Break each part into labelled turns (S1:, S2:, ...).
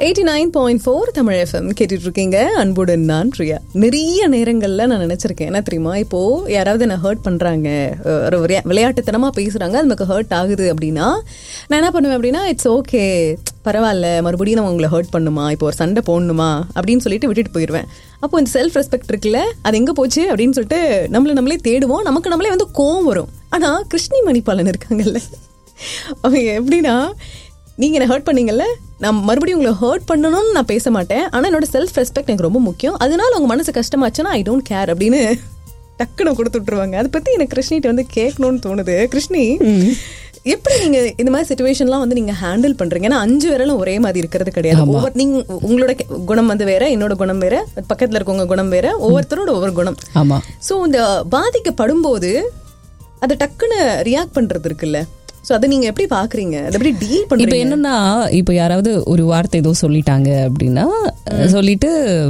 S1: Eighty nine point four Tamil FM கேட்டுட்டு இருக்கீங்க அன்புடன் நான் பிரியா நிறைய நேரங்கள்ல நான் நினைச்சிருக்கேன் என்ன தெரியுமா இப்போ யாராவது என்ன ஹர்ட் பண்றாங்க அஹ் ஒரு விளையா- விளையாட்டுத்தனமா பேசுறாங்க அது நமக்கு ஹர்ட் ஆகுது அப்படின்னா நான் என்ன பண்ணுவேன் அப்படின்னா இட்ஸ் ஓகே பரவாயில்ல மறுபடியும் நம்ம உங்களை ஹர்ட் பண்ணுமா இப்போ ஒரு சண்டை போடணுமா அப்படின்னு சொல்லிட்டு விட்டுட்டு போயிடுவேன் அப்போ இந்த செல்ஃப் ரெஸ்பெக்ட் இருக்குல்ல அது எங்க போச்சு அப்படின்னு சொல்லிட்டு நம்மள நம்மளே தேடுவோம் நமக்கு நம்மளே வந்து கோவம் வரும் ஆனா கிருஷ்ணி மணிப்பாலன் இருக்காங்கல்ல அவங்க எப்படின்னா நீங்க என்ன ஹர்ட் பண்ணீங்கல்ல நான் மறுபடியும் உங்களை ஹர்ட் பண்ணணும்னு நான் பேச மாட்டேன் ஆனா என்னோட செல்ஃப் ரெஸ்பெக்ட் எனக்கு ரொம்ப முக்கியம் அதனால உங்க மனசு கஷ்டமாச்சுன்னா ஐ டோன்ட் கேர் அப்படின்னு டக்குன்னு கொடுத்து விட்டுருவாங்க அதை பத்தி எனக்கு கிருஷ்ணிட்ட வந்து கேட்கணும்னு தோணுது கிருஷ்ணி எப்படி நீங்க இந்த மாதிரி சுச்சுவேஷன்லாம் வந்து நீங்க ஹேண்டில் பண்றீங்க ஏன்னா அஞ்சு விரலும் ஒரே மாதிரி இருக்கிறது கிடையாது ஒவ்வொரு நீங்க உங்களோட கே- குணம் வந்து வேற என்னோட குணம் வேற பக்கத்துல இருக்கவங்க குணம் வேற ஒவ்வொருத்தரோட ஒவ்வொரு குணம்
S2: ஆமா
S1: சோ இந்த பாதிக்கப்படும் போது அதை டக்குன்னு ரியாக்ட் பண்றது இருக்குல்ல சோ அதை நீங்க எப்படி பாக்குறீங்க அதை எப்படி டீல்
S2: இப்ப
S1: பண்றீங்க
S2: என்னன்னா இப்ப யாராவது ஒரு வார்த்தை ஏதோ சொல்லிட்டாங்க அப்படின்னா சொல்லிட்டு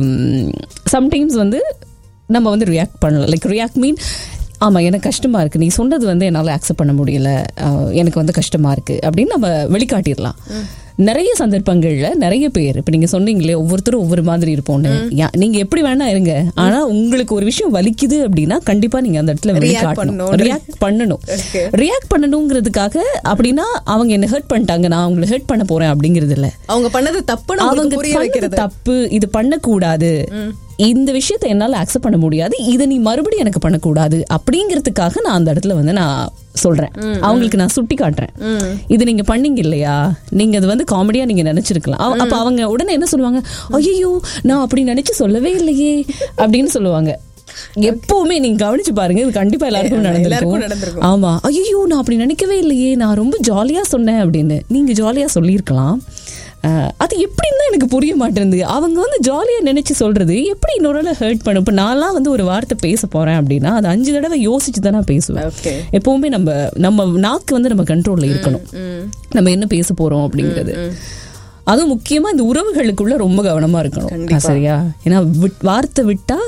S2: சம்டைம்ஸ் வந்து நம்ம வந்து ரியாக்ட் பண்ணலாம் லைக் ரியாக்ட் மீன் ஆமா எனக்கு கஷ்டமா இருக்கு நீ சொன்னது வந்து என்னால அக்செப்ட் பண்ண முடியல அஹ், எனக்கு வந்து கஷ்டமா இருக்கு அப்படின்னு நம்ம வெளிக்காட்டிடலாம் நிறைய சந்தர்ப்பங்கள்ல நிறைய பேர் இப்ப நீங்க சொன்னீங்களே ஒவ்வொருத்தரும் ஒவ்வொரு மாதிரி இருப்போம்னு யா- நீங்க எப்படி வேணா இருங்க ஆனா உங்களுக்கு ஒரு விஷயம் வலிக்குது அப்படின்னா கண்டிப்பா நீங்க அந்த இடத்துல வெளிக்காட்டணும்
S1: பண்ணணும்.
S2: ரியாக்ட் பண்ணணும்
S1: Okay.
S2: ரியாக்ட் பண்ணணுங்கிறதுக்காக அப்படின்னா அவங்க என்ன ஹர்ட் பண்ணிட்டாங்க நான் அவங்களை ஹர்ட் பண்ண போறேன் அப்படிங்கிறது இல்ல
S1: அவங்க பண்ணது தப்புன்னு
S2: அவங்க
S1: அவங்களுக்கு புரிய
S2: பண்ணது
S1: வைக்கிறது
S2: தப்பு இது பண்ணக்கூடாது இந்த விஷயத்தை என்னால அக்செப்ட் பண்ண முடியாது இதை நீ மறுபடியும் எனக்கு பண்ணக்கூடாது அப்படிங்கிறதுக்காக நான் அந்த இடத்துல வந்து நான் சொல்றேன் அவங்களுக்கு நான் சுட்டி காட்டுறேன் இது நீங்க பண்ணீங்க இல்லையா நீங்க அது வந்து காமெடியா நீங்க நினைச்சிருக்கலாம் அவ- அப்ப அவங்க உடனே என்ன சொல்லுவாங்க ஐயோ நான் அப்படி நினைச்சு சொல்லவே இல்லையே அப்படின்னு சொல்லுவாங்க எப்பவுமே நீங்க கவனிச்சு பாருங்க இது கண்டிப்பா எல்லாருக்கும்
S1: எல்லாருக்கும்
S2: நடந்திருக்கும்
S1: நடந்திருக்கும்.
S2: ஆமா ஐயோ நான் அப்படி நினைக்கவே இல்லையே நான் ரொம்ப ஜாலியா சொன்னேன் அப்படின்னு நீங்க ஜாலியா சொல்லியிருக்கலாம் அஹ், அது எப்படின்னு தான் எனக்கு புரிய மாட்டேங்குது அவங்க வந்து ஜாலியா நினைச்சு சொல்றது எப்படி இன்னொரு ஹர்ட் பண்ணும் இப்ப நான்லாம் வந்து ஒரு வார்த்தை பேச போறேன் அப்படின்னா அது அஞ்சு தடவை யோசிச்சு தான் நான் பேசுவேன்
S1: ஓகே
S2: எப்பவுமே நம்ம நம்ம நாக்கு வந்து நம்ம கண்ட்ரோல்ல இருக்கணும் நம்ம என்ன பேச போறோம் அப்படிங்கிறது அதுவும் முக்கியமா இந்த உறவுகளுக்குள்ள ரொம்ப கவனமா இருக்கணும் சரியா ஏன்னா விட்- வார்த்தை விட்டா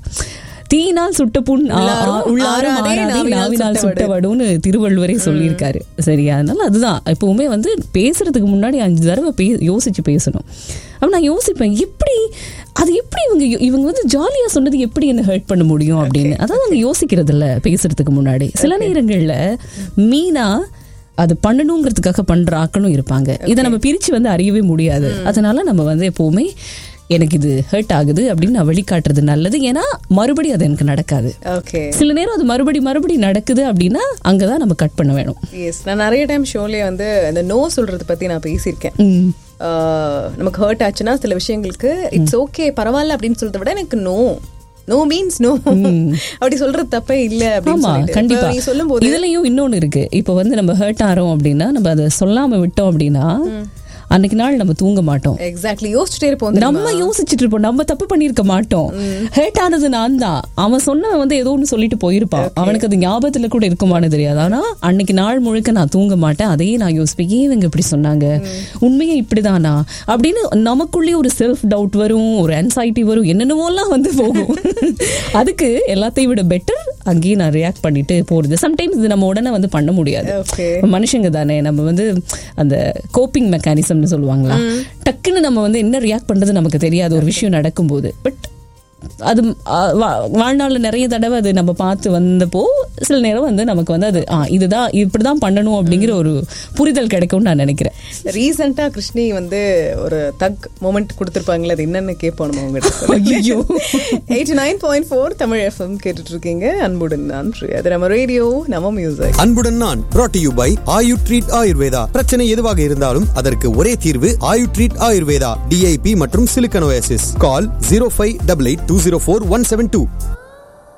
S2: தீயினால் சுட்ட புண் ஆ- ஆ- உள்ளாரும்
S1: ஆறாதே,
S2: ஆறாதே,
S1: நாவினால்
S2: நாவினால்
S1: சுட்ட
S2: சுட்ட வடுன்னு திருவள்ளுவரே சொல்லியிருக்காரு சரியா அதனால அதுதான் எப்பவுமே வந்து பேசுறதுக்கு முன்னாடி அஞ்சு தடவை பே யோசிச்சு பேசணும் அப்ப நான் யோசிப்பேன் எப்படி அது எப்படி இவங்க இவங்க வந்து ஜாலியா சொன்னது எப்படி என்ன ஹர்ட் பண்ண முடியும் அப்படின்னு அதான் அவங்க யோசிக்கிறது இல்ல பேசுறதுக்கு முன்னாடி சில நேரங்கள்ல மீனா அது பண்ணணுங்கிறதுக்காக பண்ற ஆக்களும் இருப்பாங்க இதை நம்ம பிரிச்சு வந்து அறியவே முடியாது அதனால நம்ம வந்து எப்பவுமே எனக்கு இது ஹர்ட் ஆகுது அப்படின்னு நான் வெளிக்காட்டுறது நல்லது ஏன்னா மறுபடியும் அது எனக்கு நடக்காது
S1: ஓகே
S2: சில நேரம் அது மறுபடி மறுபடி நடக்குது அப்படின்னா அங்கதான் நம்ம கட் பண்ண வேணும்
S1: எஸ் நான் நிறைய டைம் ஷோலே வந்து இந்த நோ சொல்றது பத்தி நான் பேசியிருக்கேன்
S2: ம்.
S1: ஆஹ் நமக்கு ஹர்ட் ஆச்சுன்னா சில விஷயங்களுக்கு இட்ஸ் ஓகே பரவாயில்ல அப்படின்னு சொல்றதை விட எனக்கு நோ நோ மீன்ஸ் நோ அப்படி சொல்றது தப்பே இல்ல அப்படின்னு
S2: ஆமா
S1: சொல்லிட்டு.
S2: கண்டிப்பா
S1: இப்ப நீ சொல்லும் போது
S2: இதுலயும் இன்னொன்னு இருக்கு இப்ப வந்து நம்ம ஹர்ட் ஆறோம் அப்படின்னா நம்ம அதை சொல்லாம விட்டோம் அப்படின்னா அன்னைக்கு நாள் நம்ம தூங்க மாட்டோம்
S1: எக்ஸாக்ட்லி யோசிச்சுட்டே இருப்போம் தெரியுமா?
S2: நம்ம யோசிச்சுட்டு இருப்போம் நம்ம தப்பு பண்ணிருக்க மாட்டோம் ஹர்ட் ஆனது நான் தான் அவன் சொன்னவன் வந்து ஏதோ ஒன்று சொல்லிட்டு போயிருப்பான் அவனுக்கு அது ஞாபகத்துல கூட இருக்குமான்னு தெரியாது ஆனா அன்னைக்கு நாள் முழுக்க நான் தூங்க மாட்டேன் அதையே நான் யோசிப்பேன் ஏன் இவங்க இப்படி சொன்னாங்க உண்மையே இப்படிதானா அப்படின்னு நமக்குள்ளே ஒரு செல்ஃப் டவுட் வரும் ஒரு anxiety வரும் என்னென்னவோலாம் வந்து போகும் அதுக்கு எல்லாத்தையும் விட பெட்டர் அங்கேயே நான் ரியாக்ட் பண்ணிட்டு போறது சம்டைம்ஸ் இது நம்ம உடனே வந்து பண்ண முடியாது
S1: ஓகே
S2: மனுஷங்க தானே நம்ம வந்து அந்த கோப்பிங் மெக்கானிசம்னு சொல்லுவாங்களா டக்குன்னு நம்ம வந்து என்ன ரியாக்ட் பண்றது நமக்கு தெரியாது ஒரு விஷயம் நடக்கும்போது பட் அது ஆ, வா- வாழ்நாள்ல நிறைய தடவை அது நம்ம பார்த்து வந்தப்போ சில நேரம் வந்து நமக்கு வந்து அது ஆ இதுதான் இப்படிதான் பண்ணணும் அப்படிங்கிற ஒரு புரிதல் கிடைக்கும்னு நான் நினைக்கிறேன்
S1: ரீசெண்டா கிருஷ்ணி வந்து ஒரு தக் மொமெண்ட் கொடுத்துருப்பாங்களே அது என்னன்னு கேட்போம் நம்ம உங்ககிட்ட
S2: ஐயோ.
S1: Eighty nine point four Tamil FM கேட்டுட்டு இருக்கீங்க அன்புடன் நான் பிரியா. அது நம்ம ரேடியோ நம்ம மியூசிக்
S3: அன்புடன் நான் brought to you by Ayu treat Ayurveda பிரச்சனை எதுவாக இருந்தாலும் அதற்கு ஒரே தீர்வு ஆயு ட்ரீட் ஆயுர்வேதா டிஐபி மற்றும் சிலிக்கனோசிஸ் call zero five double eight two zero four one seven two